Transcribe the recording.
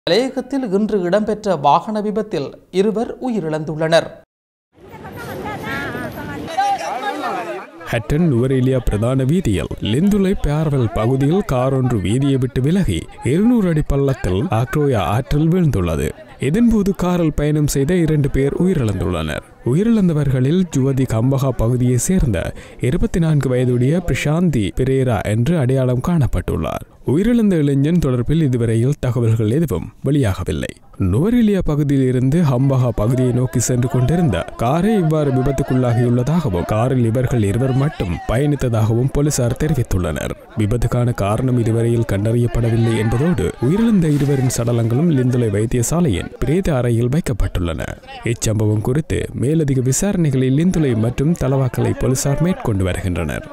மலையகத்தில் இன்று இடம்பெற்ற வாகன விபத்தில் இருவர் உயிரிழந்துள்ளனர் ஹட்டன் நுவரேலியா பிரதான வீதியில் லிந்துலை பேர்வெல் பகுதியில் கார் ஒன்று வீதியை விட்டு விலகி இருநூறு அடி பள்ளத்தில் ஆக்ரோயா ஆற்றில் வீழ்ந்துள்ளது இதன்போது காரில் பயணம் செய்த இரண்டு பேர் உயிரிழந்துள்ளனர் உயிரிழந்தவர்களில் ஜுவதி கம்பகா பகுதியைச் சேர்ந்த இருபத்தி நான்கு வயதுடைய பிரசாந்தி பிரேரா என்று அடையாளம் காணப்பட்டுள்ளார் உயிரிழந்த இளைஞன் தொடர்பில் இதுவரையில் தகவல்கள் எதுவும் வெளியாகவில்லை நுவரெலியா பகுதியில் இருந்து ஹம்பகா பகுதியை நோக்கி சென்று கொண்டிருந்த காரே இவ்வாறு விபத்துக்குள்ளாகியுள்ளதாகவும் காரில் இவர்கள் இருவர் மட்டும் பயணித்ததாகவும் போலீசார் தெரிவித்துள்ளனர் விபத்துக்கான காரணம் இதுவரையில் கண்டறியப்படவில்லை என்பதோடு உயிரிழந்த இருவரின் சடலங்களும் லிந்துலை வைத்தியசாலையின் பிரேத அறையில் வைக்கப்பட்டுள்ளன இச்சம்பவம் குறித்து மேலதிக விசாரணைகளில் லிந்துலை மற்றும் தலவாக்கலை போலீசார் மேற்கொண்டு வருகின்றனர்